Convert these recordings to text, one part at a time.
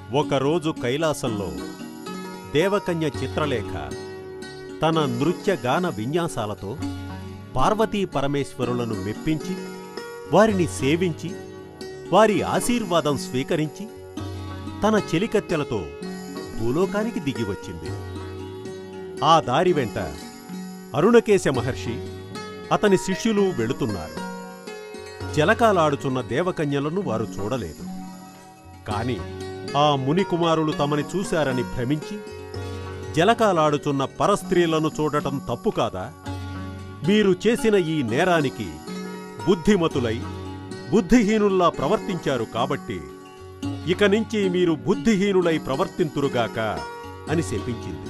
ఒకరోజు కైలాసంలో దేవకన్య చిత్రలేఖ తన నృత్య గాన విన్యాసాలతో పార్వతీ పరమేశ్వరులను మెప్పించి వారిని సేవించి వారి ఆశీర్వాదం స్వీకరించి తన చెలికత్తెలతో భూలోకానికి దిగివచ్చింది ఆ దారి వెంట అరుణకేశ మహర్షి అతని శిష్యులు వెళుతున్నారు జలకాలాడుచున్న దేవకన్యలను వారు చూడలేదు కాని ఆ మునికుమారులు తమని చూశారని భ్రమించి జలకాలాడుచున్న పరస్త్రీలను చూడటం తప్పు కాదా మీరు చేసిన ఈ నేరానికి బుద్ధిమతులై బుద్ధిహీనుల్లా ప్రవర్తించారు కాబట్టి ఇక నుంచి మీరు బుద్ధిహీనులై ప్రవర్తింతురుగాక అని శపించింది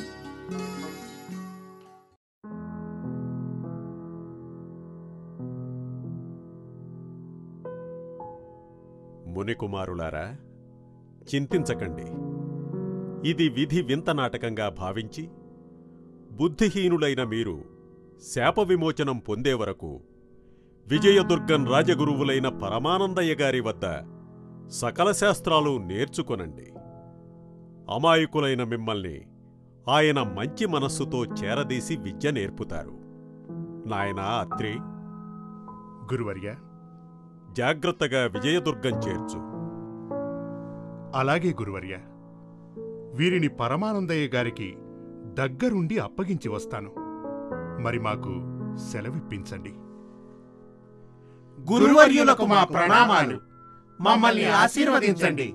మునికుమారులారా చింతించకండి ఇది విధి వింత నాటకంగా భావించి బుద్ధిహీనులైన మీరు శాప విమోచనం పొందే వరకు విజయదుర్గం రాజగురువులైన పరమానందయ్య గారి వద్ద సకల శాస్త్రాలు నేర్చుకొనండి అమాయకులైన మిమ్మల్ని ఆయన మంచి మనస్సుతో చేరదీసి విద్య నేర్పుతారు నాయనా అత్రి గురువర్య జాగ్రత్తగా విజయదుర్గం చేర్చు అలాగే గురువర్య వీరిని పరమానందయ్య గారికి దగ్గరుండి అప్పగించి వస్తాను మరి మాకు సెలవిప్పించండి గురువర్యులకు మా ప్రణామాలు మమ్మల్ని ఆశీర్వదించండి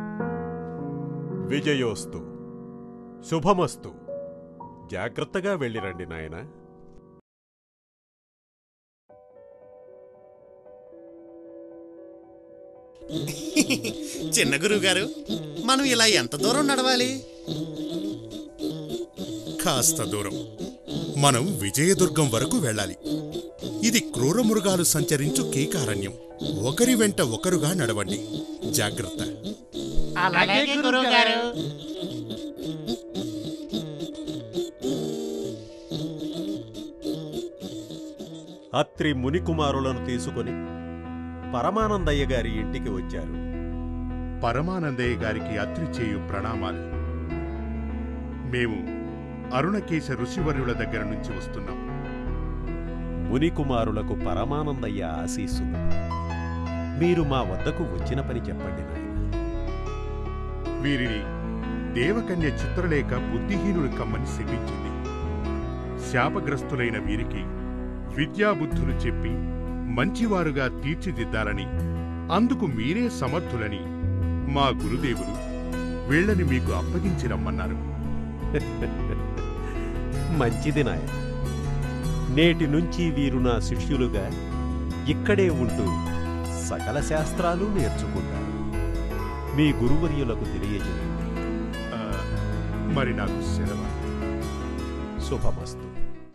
విజయోస్తు శుభమస్తు జాగ్రత్తగా వెళ్ళిరండి నాయనా చిన్న గురువు గారు మనం ఇలా ఎంత దూరం నడవాలి కాస్త దూరం మనం విజయదుర్గం వరకు వెళ్ళాలి ఇది క్రూర మృగాలు సంచరించు కీకారణ్యం ఒకరి వెంట ఒకరుగా నడవండి జాగ్రత్త అలాగే గురువు గారు అత్రి మునికుమారులను తీసుకుని పరమానందయ్య గారి ఇంటికి వచ్చారు పరమానందయ్య గారికి అత్రి చేయు ప్రణామాలు మేము అరుణకేశ ఋషివర్యుల దగ్గర నుంచి వస్తున్నాం మునికుమారులకు పరమానందయ్య ఆశీస్సులు మీరు మా వద్దకు వచ్చిన పని చెప్పండి నాయన వీరిని దేవకన్య చిత్రలేఖ బుద్ధిహీనులు కమ్మని శపించింది శాపగ్రస్తులైన వీరికి విద్యాబుద్ధులు చెప్పి మంచివారుగా తీర్చిదిద్దాలని అందుకు మీరే సమర్థులని మా గురుదేవులు వీళ్ళని మీకు అప్పగించి రమ్మన్నారు మంచిది నాయన నేటి నుంచి వీరు నా శిష్యులుగా ఇక్కడే ఉంటూ సకల శాస్త్రాలు నేర్చుకుంటారు మీ గురువర్యులకు తెలియజేయండి ఆ, మరి నాకు సెలవు శుభమస్తు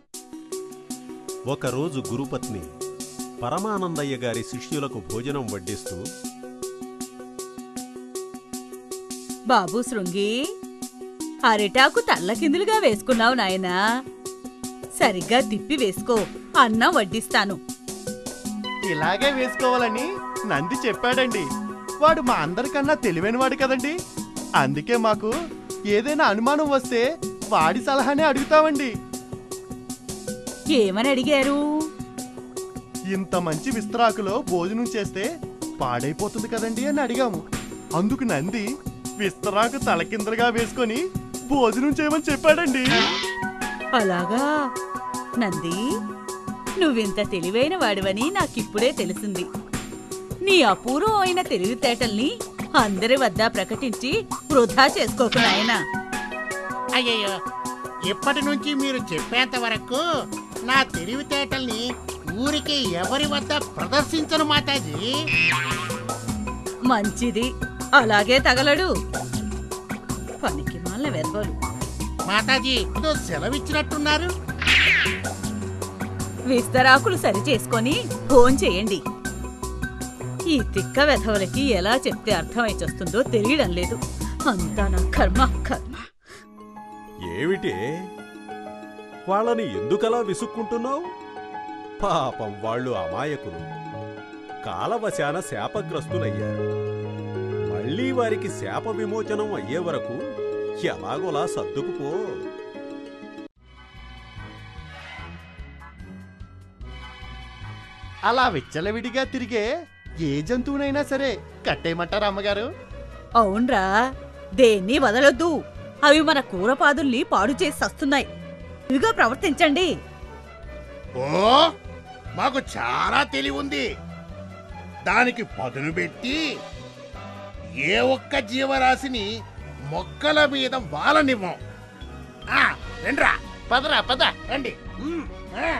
ఒకరోజు గురుపత్ని పరమానందయ్య గారి శిష్యులకు భోజనం వడ్డిస్తూ బాబు శృంగి అరిటాకు తల్లకిందులుగా వేసుకున్నావు నాయనా సరిగ్గా తిప్పి వేసుకో అన్నం వడ్డిస్తాను ఇలాగే వేసుకోవాలని నంది చెప్పాడండి వాడు మా అందరికన్నా తెలివైనవాడు కదండి అందుకే మాకు ఏదైనా అనుమానం వస్తే వాడి సలహానే అడుగుతామండి ఏమని అడిగారు ఇంత మంచి విస్తరాకులో భోజనం చేస్తే పాడైపోతుంది కదండి అని అడిగాము అందుకు నంది విస్తరాకు తలకిందలుగా వేసుకొని భోజనం చేయమని చెప్పాడండి అలాగా నంది నువ్వింత తెలివైన వాడివని నాకిప్పుడే తెలిసింది నీ అపూర్వమైన తెలివితేటల్ని అందరి వద్ద ప్రకటించి వృధా చేసుకోకు నాయనా అయ్యయ్యో ఇప్పటి నుంచి మీరు చెప్పేంత వరకు నా తెలివితేటల్ని ఊరికి ఎవరి వద్ద ప్రదర్శించను మాతాజీ మంచిది అలాగే తగలడు పనికి మాల వెదవలు మాతాజీ ఏదో సెలవిచ్చినట్టున్నారు విస్తరాకులు సరి చేసుకొని ఫోన్ చేయండి ఈ తిక్క వెధవలకి ఎలా చెప్తే అర్థమైచొస్తుందో తెలియడం లేదు అంతా నా కర్మ కర్మ ఏమిటే వాళ్ళని ఎందుకలా విసుక్కుంటున్నావు పాపం వాళ్ళు అమాయకులు కాలవశాన శాపగ్రస్తులయ్యారు మళ్ళీ వారికి శాప విమోచనం అయ్యే వరకు ఎలాగోలా సర్దుకుపో అలా విచ్చలవిడిగా తిరిగే ఏ జంతువునైనా సరే కట్టేయమంటారా అమ్మగారు అవునరా దేన్ని వదలొద్దు అవి మన కూరపాదుల్ని పాడు చేసి సస్తున్నాయి ఇదిగా ప్రవర్తించండి ఓ మాకు చాలా తెలివి ఉంది దానికి పదును పెట్టి ఏ ఒక్క జీవరాశిని మొక్కల మీద వాలనివ్వం ఆ, రండ్రా పదరా పద రండి ఉమ్, ఆ.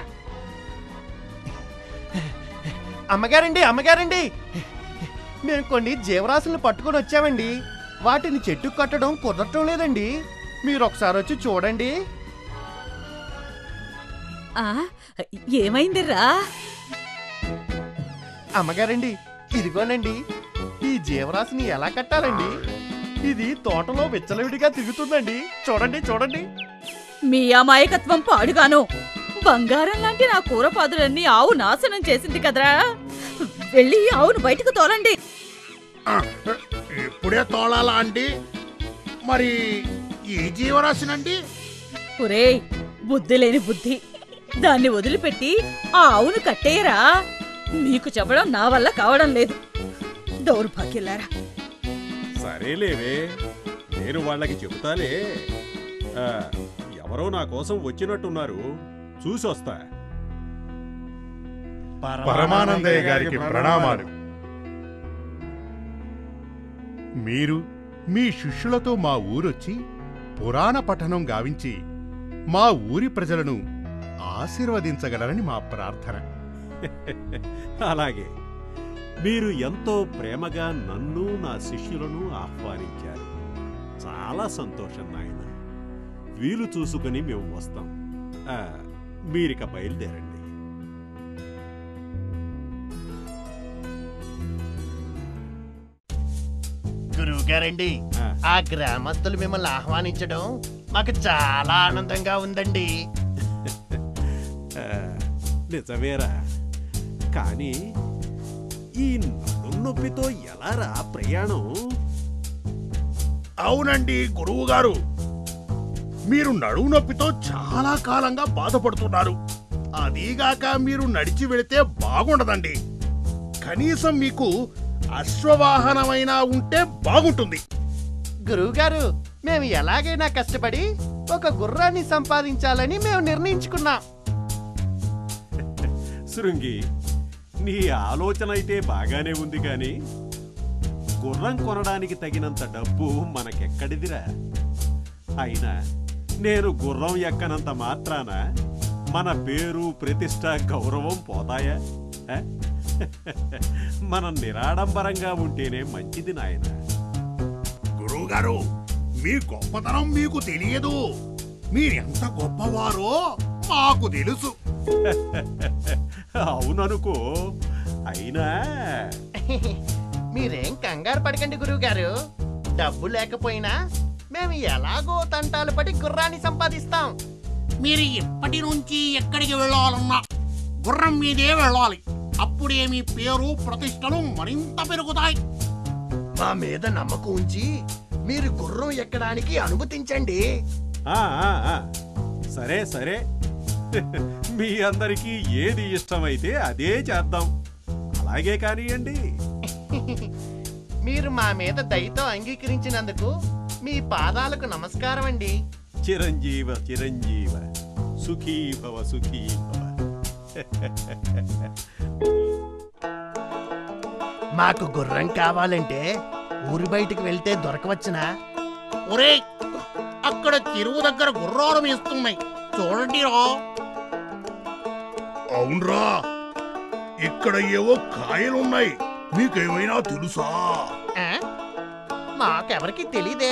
అమ్మగారండి అమ్మగారండి మేము కొన్ని జీవరాశులను పట్టుకొని వచ్చామండి వాటిని చెట్టుకు కట్టడం కుదరటం లేదండి మీరు ఒకసారి వచ్చి చూడండి ఆ ఏమైందిరా అమ్మగారండి ఇదిగోనండి ఈ జీవరాశిని ఎలా కట్టాలండి ఇది తోటలో విచ్చలవిడిగా తిరుగుతుందండి చూడండి చూడండి మీ అమాయకత్వం పాడుగాను బంగారం లాంటి నా కూరపాదులన్నీ ఆవు నాశనం చేసింది కదరా వెళ్ళి ఆవును బయటకు తోలండి ఆ, ఇప్పుడే తోలాలా అండి మరి ఈ జీవరాశినండి ఒరేయ్ బుద్ధి లేని బుద్ధి దాన్ని వదిలిపెట్టి ఆ ఆవును కట్టేయరా మీకు చెప్పడం నా వల్ల కావడం లేదు దౌర్భాగ్యులారా సరేలేవే నేను వాళ్ళకి చెబుతాలే ఆ, ఎవరో నా కోసం వచ్చినట్టున్నారు చూసొస్తా పరమానందయ్య గారికి ప్రణామాలు మీరు మీ శిష్యులతో మా ఊరొచ్చి పురాణ పఠనం గావించి మా ఊరి ప్రజలను ఆశీర్వదించగలరని మా ప్రార్థన అలాగే మీరు ఎంతో ప్రేమగా నన్ను నా శిష్యులను ఆహ్వానించారు చాలా సంతోషం నాయన వీలు చూసుకుని మేము వస్తాం ఆ, మీరిక బయలుదేరండి గురువు గారండి ఆ, ఆ గ్రామస్తులు మిమ్మల్ని ఆహ్వానించడం మాకు చాలా ఆనందంగా ఉందండి ఆ, నిజమేరా కానీ ఈ నడుం నొప్పితో ఎలారా ప్రయాణం అవునండి గురువు గారు మీరు నడువు నొప్పితో చాలా కాలంగా బాధపడుతున్నారు అదీగాక మీరు నడిచి వెళితే బాగుండదండి కనీసం మీకు అశ్వవాహనమైనా ఉంటే బాగుంటుంది గురువు గారు మేము ఎలాగైనా కష్టపడి ఒక గుర్రాన్ని సంపాదించాలని మేము నిర్ణయించుకున్నాం శృంగి నీ ఆలోచన అయితే బాగానే ఉంది కానీ గుర్రం కొనడానికి తగినంత డబ్బు మనకెక్కడిదిరా అయినా నేను గుర్రం ఎక్కనంత మాత్రాన మన పేరు ప్రతిష్ట గౌరవం పోతాయా ఆ? మనం నిరాడంబరంగా ఉంటేనే మంచిది నాయనా గురువు గారు మీ గొప్పతనం మీకు తెలియదు మీరెంత గొప్పవారో మాకు తెలుసు అవుననుకో అయినా మీరేం కంగారు పడకండి గురువు గారు డబ్బు లేకపోయినా మేము ఎలాగో తంటాలు పడి గుర్రాన్ని సంపాదిస్తాం మీరు ఇప్పటి నుంచి ఎక్కడికి వెళ్ళాలన్నా గుర్రం మీదే వెళ్ళాలి అప్పుడే మీ పేరు ప్రతిష్టలు మరింత పెరుగుతాయి మా మీద నమ్మకం ఉంచి మీరు గుర్రం ఎక్కడానికి అనుమతించండి ఆ, ఆ, ఆ. సరే సరే మీ అందరికీ ఏది ఇష్టమైతే అదే చేద్దాం అలాగే కానియండి మీరు మా మీద దయతో అంగీకరించినందుకు మీ పాదాలకు నమస్కారం అండి చిరంజీవ చిరంజీవ సుఖీ భవ సుఖీ భవ మాకు గుర్రం కావాలంటే ఊరి బయటికి వెళ్తే దొరకవచ్చునా ఒరేయ్ అక్కడ చెరువు దగ్గర గుర్రాలు వేస్తున్నాయి చూడండి రా అవునరా ఇక్కడ ఏవో కాయలున్నాయి మీకేమైనా తెలుసా ఆ? మాకెవరికి తెలీదే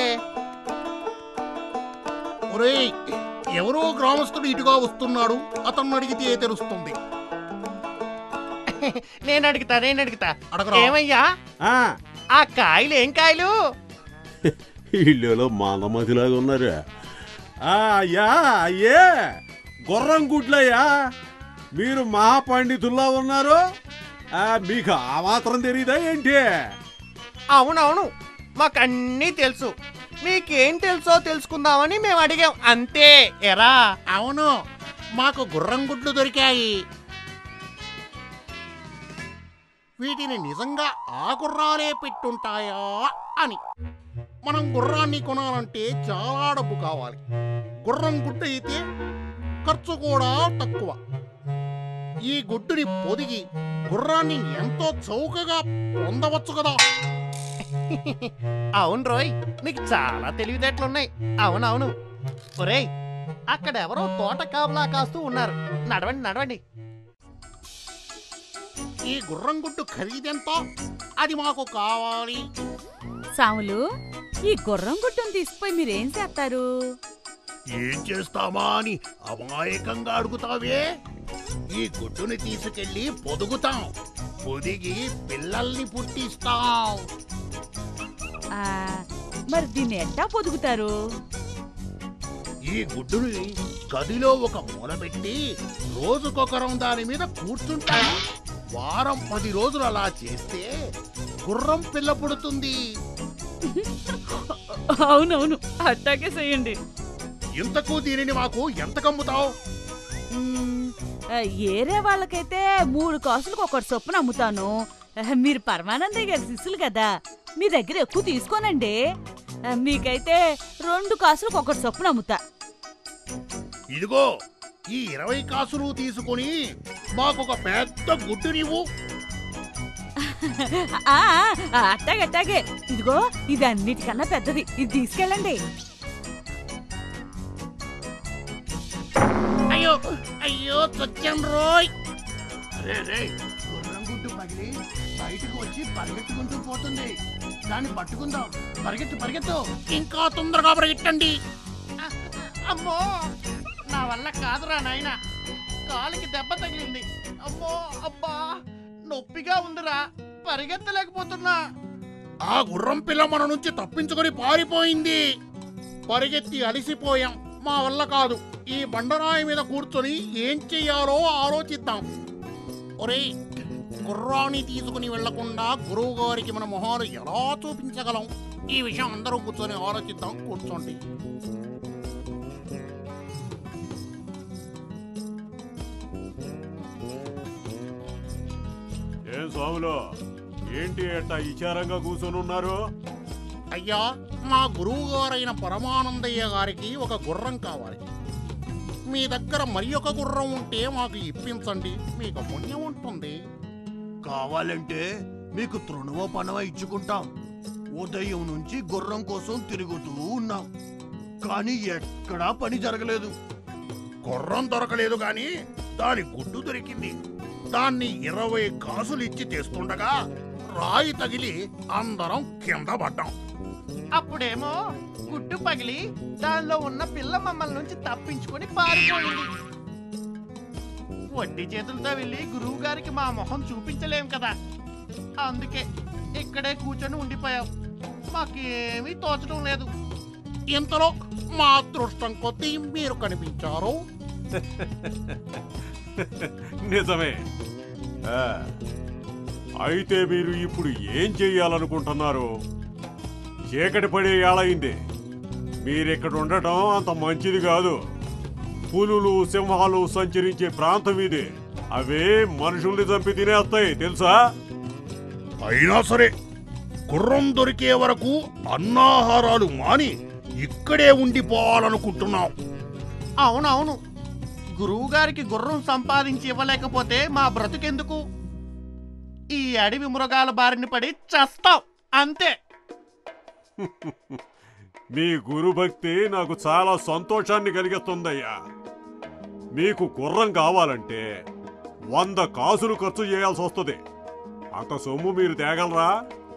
ఒరేయ్ ఎవరో గ్రామస్తుడు ఇటుగా వస్తున్నాడు అతన్ని అడిగితే తెలుస్తుంది నేను అడుగుతా నేను అడుగుతా అడగరా. ఏమయ్యా ఆ, ఆ కాయలు ఏం కాయలు ఇళ్ళలో మానమతిలాగా ఉన్నారు ఆ, అయ్యా అయ్యే గుర్రం గుడ్లయ్యా మీరు మహాపండితుల్లా ఉన్నారు ఆ, మీకు ఆ మాత్రం తెలీదా ఏంటి అవునవును మాకన్నీ తెలుసు మీకేం తెలుసో తెలుసుకుందామని మేము అడిగాం అంతే ఎరా అవును మాకు గుర్రం గుడ్లు దొరికాయి వీటిని నిజంగా ఆ గుర్రాలే పెట్టుంటాయా అని మనం గుర్రాన్ని కొనాలంటే చాలా డబ్బు కావాలి గుర్రం గుడ్డు అయితే ఖర్చు కూడా తక్కువ ఈ గుడ్డుని పొదిగి గుర్రాన్ని ఎంతో చౌకగా పొందవచ్చు కదా అవును రోయ్ నీకు చాలా తెలివితేటలున్నాయి అవునవును ఒరేయ్ అక్కడెవరో తోట కాపలా కాస్తూ ఉన్నారు నడవండి నడవండి ఈ గుర్రం గుడ్డు ఖరీదెంత అది మాకు కావాలి సాములు ఈ గుర్రం గుడ్డును తీసుకుపోయి మీరేం చేస్తారు ఏం చేస్తామా అని అమాయకంగా అడుగుతావే ఈ గుడ్డుని తీసుకెళ్లి పొదుగుతాం పొదిగి పిల్లల్ని పుట్టిస్తాం ఆ, మరి దీన్ని ఎట్టా పొదుగుతారు ఈ గుడ్డుని గదిలో ఒక మూల పెట్టి రోజుకొకరం దాని మీద కూర్చుంటాం వారం పది రోజులు అలా చేస్తే గుర్రం పిల్ల పుడుతుంది అవునవును అట్టాగే చేయండి ఇంతకు దీనిని మాకు ఎంత కమ్ముతావు మ్మ్, ఆ, ఏరే వాళ్ళకైతే మూడు కాసులకు ఒకటి చొప్పున అమ్ముతాను ఆ, మీరు పరమానందయ్య గారి శిష్యులు కదా మీ దగ్గర ఎక్కువ తీసుకోనండి ఆ, మీకైతే రెండు కాసులకు ఒకటి చొప్పున అమ్ముతా ఇదిగో ఈ ఇరవై కాసులు తీసుకొని మాకొక పెద్ద గుడ్డు నీవు ఆ, ఆ, అట్టాగే అట్టాగే ఇదిగో ఇది అన్నిటికన్నా పెద్దది ఇది తీసుకెళ్ళండి అయ్యో అయ్యో చచ్చాం రోయ్ రే రే గుర్రం గుడ్డు పగిలి బయటకు వచ్చి పరిగెత్తుకుంటూ పోతుంది దాన్ని పట్టుకుందాం పరిగెత్తు పరిగెత్తు ఇంకా తొందరగా పరిగెట్టండి అమ్మో నా వల్ల కాదురా నాయన కాలికి దెబ్బ తగిలింది అమ్మో అబ్బా నొప్పిగా ఉందిరా పరిగెత్తలేకపోతున్నా ఆ గుర్రం పిల్ల మన నుంచి తప్పించుకొని పారిపోయింది పరిగెత్తి అలిసిపోయాం మా వల్ల కాదు ఈ బండరాయి మీద కూర్చొని ఏం చెయ్యాలో ఆలోచిద్దాం ఒరేయ్ గుర్రాన్ని తీసుకుని వెళ్లకుండా గురువు గారికి మన మొహాలు ఎలా చూపించగలం ఈ విషయం అందరూ కూర్చొని ఆలోచిద్దాం కూర్చోండి ఏం స్వాములు ఏంటి ఎట్టా విచారంగా కూర్చొని ఉన్నారు అయ్యా మా గురువు గారైన పరమానందయ్య గారికి ఒక గుర్రం కావాలి మీ దగ్గర మరి ఒక గుర్రం ఉంటే మాకు ఇప్పించండి మీకు పుణ్యం ఉంటుంది కావాలంటే మీకు తృణవ పనవ ఇచ్చుకుంటాం ఉదయం నుంచి గుర్రం కోసం తిరుగుతూ ఉన్నాం కానీ ఎక్కడా పని జరగలేదు గుర్రం దొరకలేదు గాని దాని గుడ్డు దొరికింది దాన్ని ఇరవై కాసులు ఇచ్చి తెస్తుండగా రాయి తగిలి అందరం కింద పడ్డాం అప్పుడేమో గుడ్డు పగిలి దానిలో ఉన్న పిల్ల మమ్మల్ని నుంచి తప్పించుకొని పారిపోయింది వడ్డీ చేతులతో వెళ్ళి గురువు గారికి మా మొహం చూపించలేం కదా అందుకే ఇక్కడే కూర్చొని ఉండిపోయాం మాకేమీ తోచడం లేదు ఇంతలో మా అదృష్టం కొద్దీ మీరు కనిపించారు నిజమే ఆ, అయితే మీరు ఇప్పుడు ఏం చెయ్యాలనుకుంటున్నారు చీకటి పడే ఏళయింది మీరిక్కడ ఉండటం అంత మంచిది కాదు పులులు సింహాలు సంచరించే ప్రాంతం ఇది అవే మనుషుల్ని చంపి తినేస్తాయి తెలుసా అయినా సరే గుర్రం దొరికే వరకు అన్నాహారాలు మాని ఇక్కడే ఉండిపోవాలనుకుంటున్నాం అవునవును గురువు గారికి గుర్రం సంపాదించి ఇవ్వలేకపోతే మా బ్రతుకెందుకు ఈ అడవి మృగాల బారిన పడి చస్తాం అంతే మీ గురుభక్తి నాకు చాలా సంతోషాన్ని కలిగిస్తుందయ్యా మీకు గుర్రం కావాలంటే వంద కాసులు ఖర్చు చేయాల్సి వస్తుంది అంత సొమ్ము మీరు తేగలరా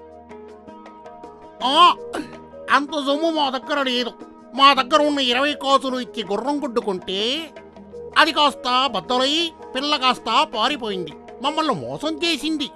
ఆ, అంత సొమ్ము మా దగ్గర లేదు మా దగ్గర ఉన్న ఇరవై కాసులు ఇచ్చి గుర్రం గుడ్డుకుంటే అది కాస్త బద్దలై పిల్ల కాస్త పారిపోయింది మమ్మల్ని మోసం చేసింది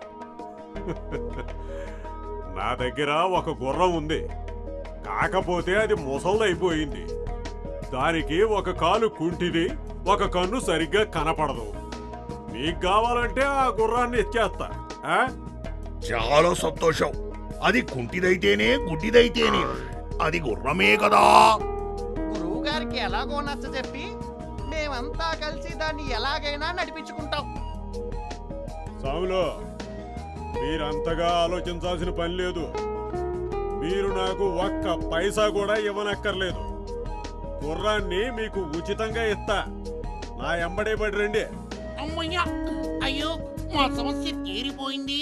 నా దగ్గర ఒక గుర్రం ఉంది కాకపోతే అది ముసలైపోయింది దానికి ఒక కాలు కుంటిది ఒక కన్ను సరిగ్గా కనపడదు మీకు కావాలంటే ఆ గుర్రాన్ని ఇచ్చేస్తా ఆ? చాలా సంతోషం అది కుంటిదైతేనే గుడ్డిదైతేనే అది గుర్రమే కదా గురువు గారికి ఎలాగో నచ్చ చెప్పి మేమంతా కలిసి దాన్ని ఎలాగైనా నడిపించుకుంటాం సాములు మీరంతగా ఆలోచించాల్సిన పని లేదు మీరు నాకు ఒక్క పైసా కూడా ఇవ్వనక్కర్లేదు గుర్రాన్ని మీకు ఉచితంగా ఇస్తా నా ఎంబడే పడి రండి అమ్మయ్యా అయ్యో మా సమస్య తీరిపోయింది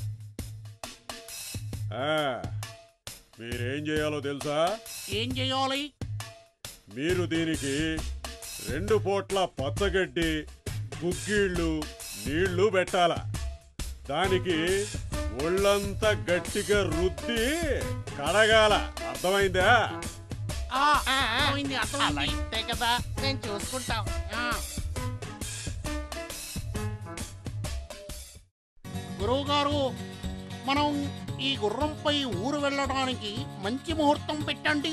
ఆ, మీరేం చేయాలో తెలుసా ఏం చేయాలి మీరు దీనికి రెండు పూట్ల పచ్చగడ్డి గుగ్గిళ్ళు నీళ్లు పెట్టాల దానికి ఒళ్ళంతా గట్టిగా రుద్ది కడగాల అర్థమైందా ఆ, అర్థమైంది, అర్థమైంది. అలా ఇస్తే కదా నేను చూసుకుంటాం ఆ. గురువు గారు మనం ఈ గుర్రంపై ఊరు వెళ్ళడానికి మంచి ముహూర్తం పెట్టండి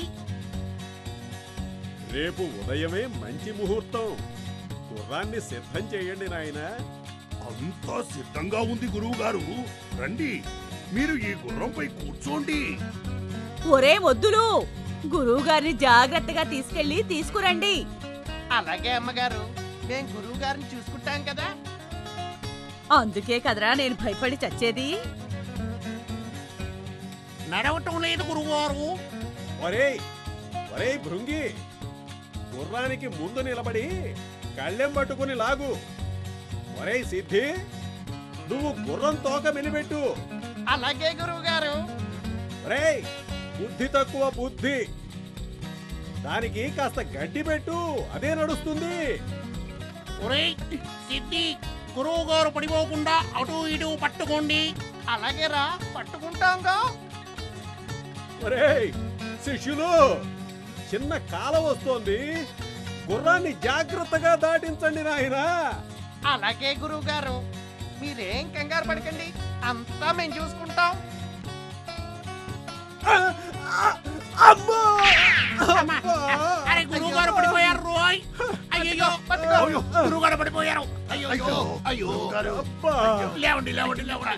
రేపు ఉదయమే మంచి ముహూర్తం గుర్రాన్ని సిద్ధం చేయండి నాయనా అంతా సిద్ధంగా ఉంది గురువు గారు రండి మీరు ఈ గుర్రంపై కూర్చోండి ఒరే వద్దులు గురువు గారిని జాగ్రత్తగా తీసుకెళ్లి తీసుకురండి అలాగే అమ్మగారు మేము గురువు గారిని చూసుకుంటాం కదా అందుకే కదరా నేను భయపడి చచ్చేది నడవటం లేదు గురువుగారు ఒరేయ్ ఒరేయ్ భృంగి గుర్రానికి ముందు నిలబడి కళ్ళెం పట్టుకుని లాగు ఒరేయ్ సిద్ధి నువ్వు గుర్రం తోక మెలిపెట్టు అలాగే గురువు గారు ఒరేయ్ బుద్ధి తక్కువ బుద్ధి దానికి కాస్త గడ్డి పెట్టు అదే నడుస్తుంది ఒరేయ్ సిద్ధి గురువు గారు పడిపోకుండా అటు ఇటు పట్టుకోండి అలాగే రా పట్టుకుంటాంగా ఒరేయ్ శిష్యులు చిన్న కాల వస్తోంది గుర్రాన్ని జాగ్రత్తగా దాటించండి నాయనా అలాగే గురువు గారు మీరేం కంగారు పడకండి అంతా మేము చూసుకుంటాం అమ్మా! అమ్మా! అరే గురువు గారు పడిపోయారు రోయ్ అయ్యో గురువు గారు పడిపోయారు అయ్యో అయ్యో అబ్బా! లేవండి లేవండి లేవండి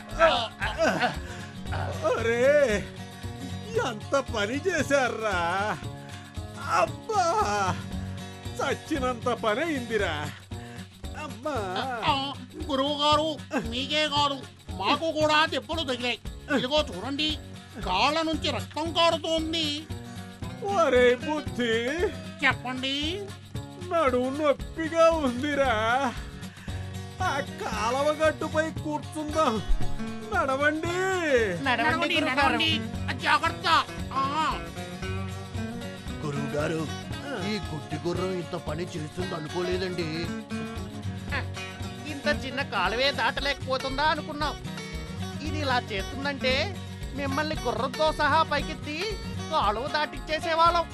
అరే ఎంత పని చేశారా అబ్బా చచ్చినంత పని అయిందిరా అమ్మా గురువు గారు మీకే కాదు మాకు కూడా దెబ్బలు తగిలాయి ఇదిగో చూడండి కాళ్ళ నుంచి రక్తం కారుతోంది ఒరే బుద్ధి చెప్పండి నడుము నొప్పిగా ఉందిరా ఆ కాలవ గట్టుపై కూర్చుందాం నడవండి నడవండి నడవండి గురువు గారు నడవండి జాగ్రత్త ఆ. గురువు గారు ఈ గుడ్డి గుర్రం ఇంత పని చేస్తుంది అనుకోలేదండి ఇంత చిన్న కాలువే దాటలేకపోతుందా అనుకున్నాం ఇది ఇలా చేస్తుందంటే మిమ్మల్ని గుర్రంతో సహా పైకెత్తి కాలువ దాటిచ్చేసేవాళ్ళం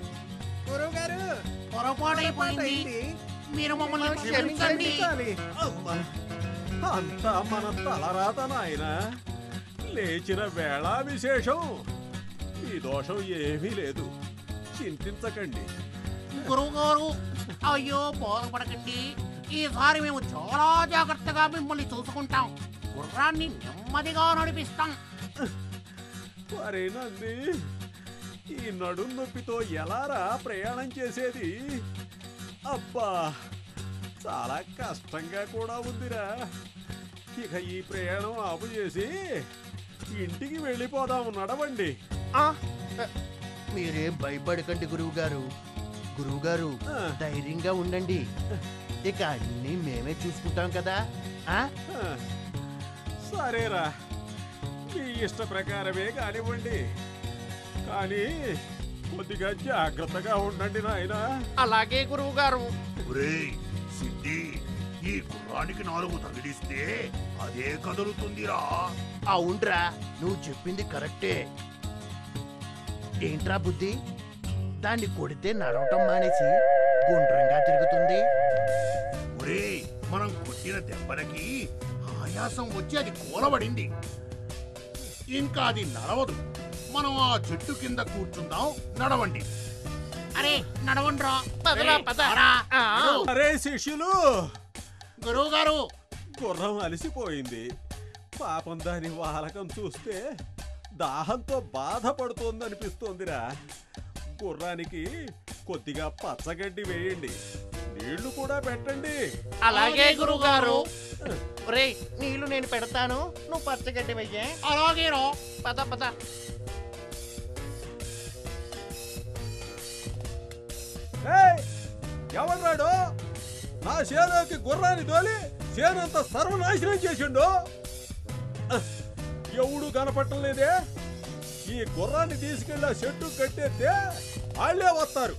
పొరపాటైపోయింది మీరు మమ్మల్ని క్షమించండి అమ్మా, అంతా మన తలరాత నాయన లేచిన వేళ విశేషం ఈ దోషం ఏమీ లేదు చింతించకండి గురువు గారు అయ్యో బోధపడకండి ఈసారి మేము చాలా జాగ్రత్తగా మిమ్మల్ని చూసుకుంటాం గుర్రాన్ని నెమ్మదిగా నడిపిస్తాం మరే నంది ఈ నడుం నొప్పితో ఎలారా ప్రయాణం చేసేది అబ్బా చాలా కష్టంగా కూడా ఉందిరా ఇక ఈ ప్రయాణం ఆపు చేసి ఇంటికి వెళ్ళిపోదాము నడవండి ఆ, మీరేం భయపడకండి గురువు గారు గురువు గారు ఆ, ధైర్యంగా ఉండండి ఇక అన్ని మేమే చూసుకుంటాం కదా ఆ ఆ. సరేరా మీ ఇష్ట ప్రకారమే కానివ్వండి కానీ కొద్దిగా జాగ్రత్తగా ఉండండి నాయనా అలాగే గురువు గారు ఒరేయ్ సిద్ధి ఈ గుర్రానికి నాలుగు తగిలిస్తే అదే కదులుతుందిరా అవునరా నువ్వు చెప్పింది కరెక్టే ఏంట్రా బుద్ధి దాన్ని కొడితే నడవటం మానేసి గుండ్రంగా తిరుగుతుంది ఒరేయ్ మనం కొట్టిన దెబ్బలకి ఆయాసం వచ్చి అది కూలబడింది ఇంకా అది నడవదు మనం ఆ చెట్టు కింద కూర్చుందాం నడవండి అరే నడవండ్రా పదరా, ఏయ్, పద. పోరా. ఆ. అరే శిష్యులు గురువు గారు గుర్రం అలసిపోయింది పాపం దాని వాలకం చూస్తే దాహంతో బాధపడుతోంది అనిపిస్తోందిరా గుర్రానికి కొద్దిగా పచ్చగడ్డి వేయండి నీళ్లు కూడా పెట్టండి అలాగే గురువుగారు రే నీళ్లు నేను పెడతాను నువ్వు పచ్చగడ్డి వెయ్యే అలాగేనో పద పద ఏయ్! ఎవడ్రాడు నా చేలోకి గుర్రాన్ని తోలి చేనంత సర్వనాశనం చేసిండు అహ్! ఎవడు కనపడటం లేదే ఈ గుర్రాన్ని తీసుకెళ్ళి ఆ చెట్టు కట్టేస్తే వాళ్ళే వస్తారు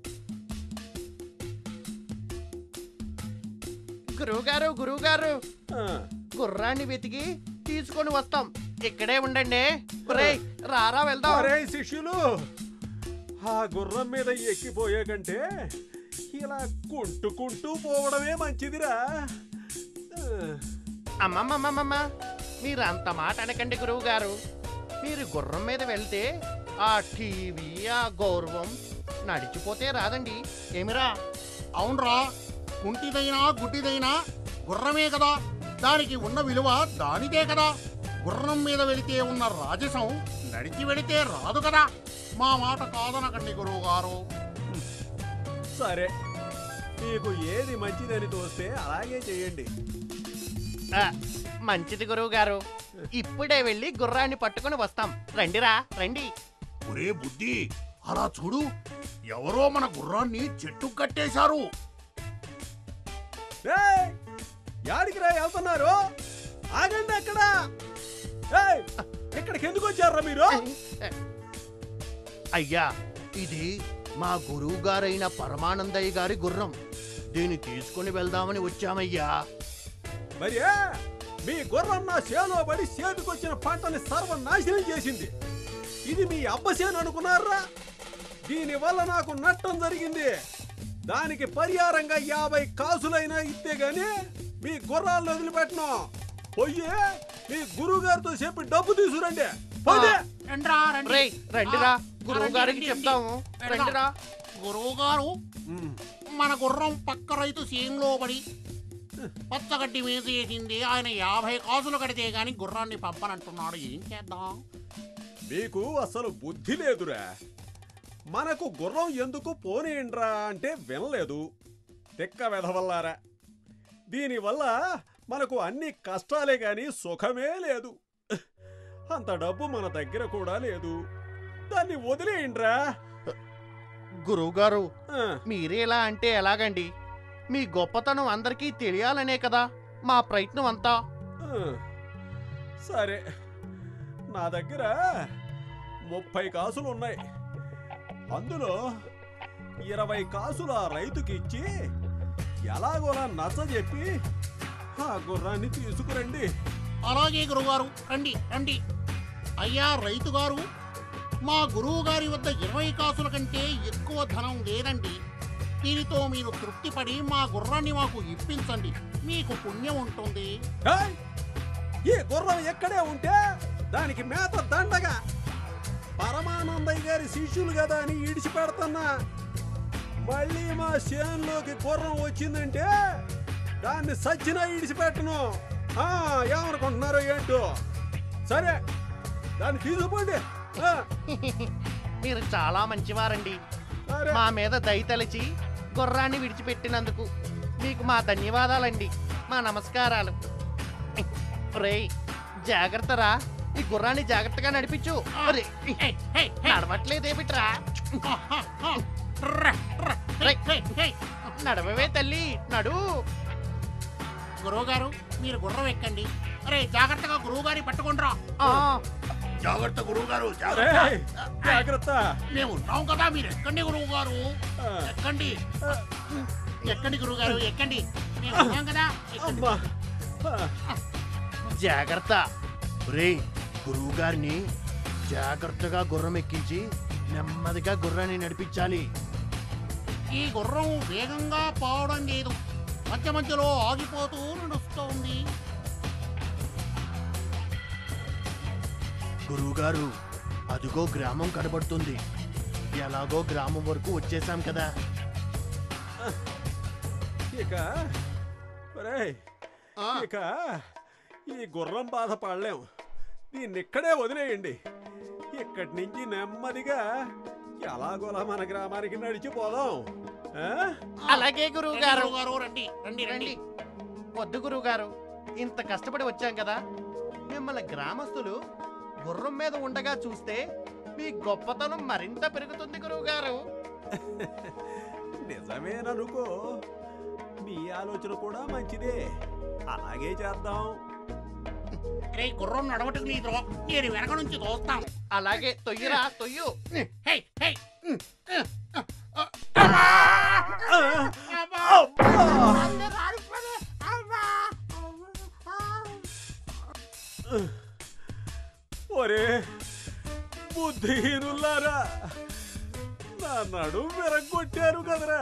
గురువుగారు గురువుగారు ఆ, గుర్రాన్ని వెతికి తీసుకొని వస్తాం ఇక్కడే ఉండండి రే రారా వెళ్దాం ఒరే శిష్యులు ఆ గుర్రం మీద ఎక్కిపోయే కంటే ఇలా కుంటుకుంటూ పోవడమే మంచిదిరా ఆ. అమ్మమ్మమ్మమ్మ మీరు అంత మాట అనకండి గురువు గారు మీరు గుర్రం మీద వెళ్తే ఆ టీవీ ఆ గౌరవం నడిచిపోతే రాదండి ఏమిరా అవునరా కుంటిదైనా గుడ్డిదైనా గుర్రమే కదా దానికి ఉన్న విలువ దానిదే కదా గుర్రం మీద వెళితే ఉన్న రాజసం నడిచి వెళితే రాదు కదా మా మాట కాదనకండి గురువు గారు సరే మీకు ఏది మంచిదని తోస్తే అలాగే చేయండి ఆ, మంచిది గురువు గారు ఇప్పుడే వెళ్ళి గుర్రాన్ని పట్టుకొని వస్తాం రండిరా రండి ఒరే బుద్ధి అలా చూడు ఎవరో మన గుర్రాన్ని చెట్టు కట్టేశారు ఏయ్! యాడికి రా వెళ్తున్నారు ఆగండి అక్కడ ఏయ్! ఇక్కడికి ఎందుకు వచ్చారా మీరు అయ్యా ఇది మా గురువు గారైన పరమానందయ్య గారి గుర్రం దీన్ని తీసుకొని వెళ్దామని వచ్చామయ్యా మరి మీ గుర్రం నా చేలో పడి చేతికొచ్చిన పంటని సర్వనాశనం చేసింది ఇది మీ అబ్బ చేను అనుకున్నారా దీని వల్ల నాకు నష్టం జరిగింది దానికి పరిహారంగా యాభై కాసులైనా ఇస్తే గాని మీ గుర్రాలను వదిలిపెట్టను పోయి మీ గురువు గారితో చెప్పి డబ్బు తీసుకురండి పోనీ. రండ్రా, రండి. రేయ్ రండిరా ఆ, గురువు రండి, గారికి రండి, చెప్తాము రండి. రండిరా గురువు గారు ఉమ్. మన గుర్రం పక్క రైతు సీన్లో పడి పచ్చగడ్డి వేసేసింది ఆయన యాభై కాసులు కడితే గాని గుర్రాన్ని పంపనంటున్నాడు ఏం చేద్దాం మీకు అసలు బుద్ధి లేదురా మనకు గుర్రం ఎందుకు పోనీయండ్రా అంటే వినలేదు తిక్క వెధవల్లారా దీనివల్ల మనకు అన్ని కష్టాలే గాని సుఖమే లేదు అంత డబ్బు మన దగ్గర కూడా లేదు దాన్ని వదిలేయండ్రా గురువు గారు ఆ, మీరే ఎలా అంటే ఎలాగండి మీ గొప్పతనం అందరికీ తెలియాలనే కదా మా ప్రయత్నం అంతా ఆ. సరే నా దగ్గర ముప్పై కాసులు ఉన్నాయి అందులో ఇరవై కాసులు ఆ రైతుకి ఇచ్చి ఎలాగోలా నచ్చ చెప్పి ఆ గుర్రాన్ని తీసుకురండి అలాగే గురువుగారు రండి రండి అయ్యా రైతు గారు మా గురువు గారి వద్ద ఇరవై కాసుల కంటే ఎక్కువ ధనం లేదండి దీనితో మీరు తృప్తిపడి మా గుర్రాన్ని మాకు ఇప్పించండి మీకు పుణ్యం ఉంటుంది ఏయ్! ఈ గుర్రం ఎక్కడే ఉంటే దానికి మేత దండగా పరమానందయ్య గారి శిష్యులు కదా అని ఇడిచి పెడుతున్నా మళ్ళీ మా చేనులోకి గుర్రం వచ్చిందంటే దాన్ని సచ్చినా ఇడిచిపెట్టను ఆ, ఏమనుకుంటున్నారో ఏంటో సరే దాన్ని తీసుకుపోండి ఆ, మీరు చాలా మంచివారండి సరే మా మీద దయతలిచి గుర్రాన్ని విడిచిపెట్టినందుకు మీకు మా ధన్యవాదాలండి మా నమస్కారాలు రేయ్ జాగ్రత్తరా ఈ గుర్రాన్ని జాగ్రత్తగా నడిపించు అరే, హే, హే, హే. నడవట్లేదేమిట్రా ర్ర, ర్ర, హే, హే, హే. నడవవే తల్లి నడు గురువు గారు మీరు గుర్రం ఎక్కండి అరే జాగ్రత్తగా గురువు గారి పట్టుకుండ్రా ఆ, జాగ్రత్త గురువు గారు ఏయ్! జాగ్రత్త మేము ఉన్నాం కదా మీరు ఎక్కండి గురువు గారు ఆ, ఎక్కండి ఎక్కండి గురువు గారు ఎక్కండి మేము ఉన్నాం కదా ఎక్కండి. అమ్మా ఆ. జాగ్రత్త రే గురువు గారిని జాగ్రత్తగా గుర్రం ఎక్కించి నెమ్మదిగా గుర్రాన్ని నడిపించాలి ఈ గుర్రం వేగంగా పోవడం లేదు మధ్య మధ్యలో ఆగిపోతూ నడుస్తోంది గురువుగారు అదిగో గ్రామం కనబడుతుంది ఎలాగో గ్రామం వరకు వచ్చేసాం కదా ఇక ఒరేయ్, ఆ, ఇక ఈ గుర్రం బాధ పడలేం దీన్ని ఇక్కడే వదిలేయండి ఇక్కడి నుంచి నెమ్మదిగా ఎలాగోలా మన గ్రామానికి నడిచిపోదాం ఆ? అలాగే గురువు గారు గారు రండి రండి రండి రండి వద్దు గురువు గారు ఇంత కష్టపడి వచ్చాం కదా మిమ్మల్ని గ్రామస్తులు గుర్రం మీద ఉండగా చూస్తే మీ గొప్పతనం మరింత పెరుగుతుంది గురువు గారు నిజమేననుకో నీ ఆలోచన కూడా మంచిదే అలాగే చేద్దాం రే గుర్రం నడవటం నీదో నేను వెనక నుంచి దోస్తాం అలాగే తొయ్యరా తొయ్యు హే హే ఒరే బుద్ధిహీనులారా నా నడుం విరగొట్టారు కదరా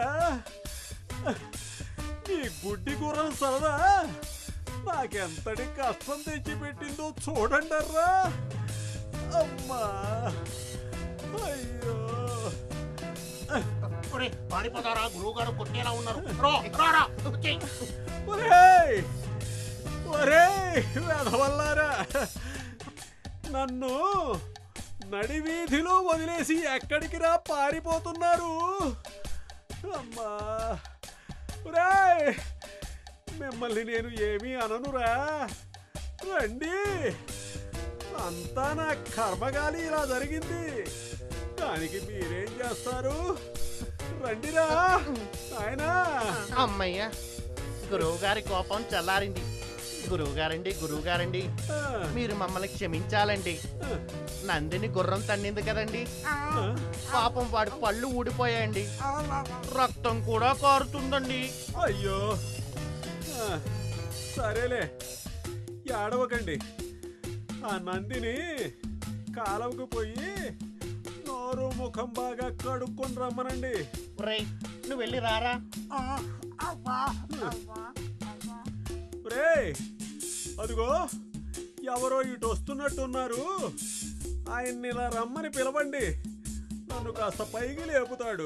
ఈ గుడ్డి గుర్రం సరదా నాకెంతటి కష్టం తెచ్చిపెట్టిందో చూడండర్రా అమ్మా అయ్యో ఒరే పారిపోతారా గురువు గారు కొట్టేలా ఉన్నారు రా రా, రా వచ్చేయ్. ఒరేయ్ ఒరేయ్ వెధవల్లారా నన్ను నడివీధిలో వదిలేసి ఎక్కడికి రా పారిపోతున్నారు అమ్మా ఒరేయ్ మిమ్మల్ని నేను ఏమీ అననురా రండి అంతా నా కర్మగాలి ఇలా జరిగింది దానికి మీరేం చేస్తారు రండిరా ఆయనా అమ్మయ్య గురువు గారి కోపం చల్లారింది గురువు గారండి గురువు గారండి మీరు మమ్మల్ని క్షమించాలండి నందిని గుర్రం తన్నింది కదండి పాపం వాడి పళ్ళు ఊడిపోయాయండి రక్తం కూడా కారుతుందండి అయ్యో ఆ, సరేలే ఏడవకండి ఆ నందిని కాలవకు పోయి నోరు ముఖం బాగా కడుక్కొని రమ్మనండి రేయ్ నువ్వు వెళ్ళి రారా రే అదిగో ఎవరో ఇటు వస్తున్నట్టున్నారు ఆయన్ని ఇలా రమ్మని పిలవండి నన్ను కాస్త పైకి లేపుతాడు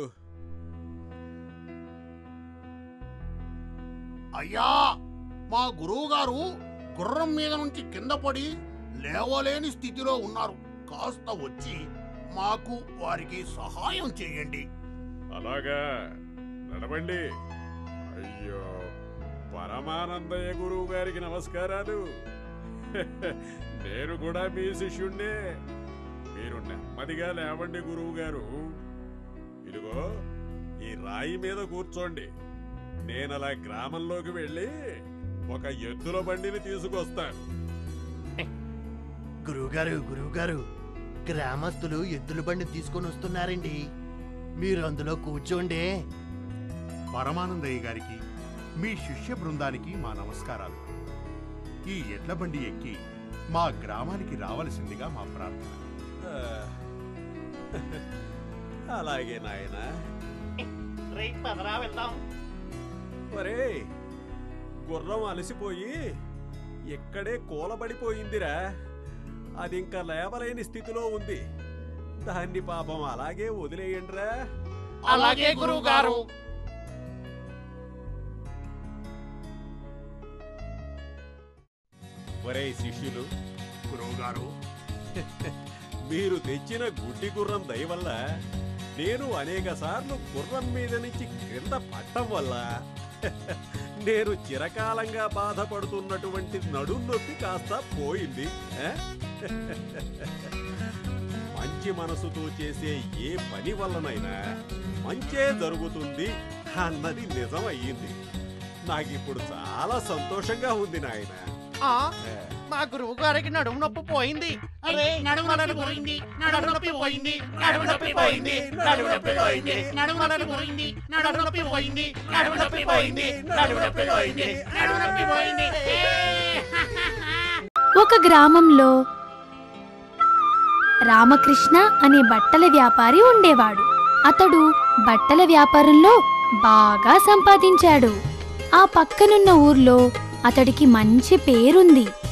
అయ్యా మా గురువు గారు గుర్రం మీద నుంచి కింద పడి లేవలేని స్థితిలో ఉన్నారు కాస్త వచ్చి మాకు వారికి సహాయం చేయండి అలాగా నడవండి అయ్యో పరమానందయ్య గురువు గారికి నమస్కారాలు నేను కూడా మీ శిష్యుణ్ణే మీరు నెమ్మదిగా లేవండి గురువు గారు ఇదిగో ఈ రాయి మీద కూర్చోండి నేను అలా గ్రామంలోకి వెళ్ళి ఒక ఎద్దుల బండిని తీసుకొస్తాను గురువుగారు గురువుగారు గ్రామస్తులు ఎద్దుల బండి తీసుకొని వస్తున్నారండి మీరు అందులో కూర్చోండి పరమానందయ్య గారికి మీ శిష్య బృందానికి మా నమస్కారాలు ఈ ఎడ్ల బండి ఎక్కి మా గ్రామానికి రావలసిందిగా మా ప్రార్థన ఆ, అలాగే నాయనా రే పదరా వెళ్దాం ఒరే గుర్రం అలసిపోయి ఇక్కడే కూలబడిపోయిందిరా అది ఇంకా లేవలేని స్థితిలో ఉంది దాన్ని పాపం అలాగే వదిలేయండిరా అలాగే గురువు గారు ఒరే శిష్యులు గురువు గారు మీరు తెచ్చిన గుడ్డి గుర్రం దయ వల్ల నేను అనేక సార్లు గుర్రం మీద నుంచి క్రింద పట్టం వల్ల నేను చిరకాలంగా బాధపడుతున్నటువంటి నడుం నొప్పి కాస్త పోయింది ఆ? మంచి మనసుతో చేసే ఏ పని వల్లనైనా మంచే జరుగుతుంది అన్నది నిజం అయ్యింది నాకిప్పుడు చాలా సంతోషంగా ఉంది నాయన ఆ, మా గురువు గారికి నడుము నొప్పి పోయింది అరే నడుము నొప్పి పోయింది నడుము నొప్పి పోయింది నడుము నొప్పి పోయింది నడుము నొప్పి పోయింది నడుము నొప్పి పోయింది నడుము నొప్పి పోయింది నడుము నొప్పి పోయింది నడుము నొప్పి పోయింది నడుము నొప్పి పోయింది ఒక గ్రామంలో రామకృష్ణ అనే బట్టల వ్యాపారి ఉండేవాడు అతడు బట్టల వ్యాపారంలో బాగా సంపాదించాడు ఆ పక్కనున్న ఊర్లో అతడికి మంచి పేరుంది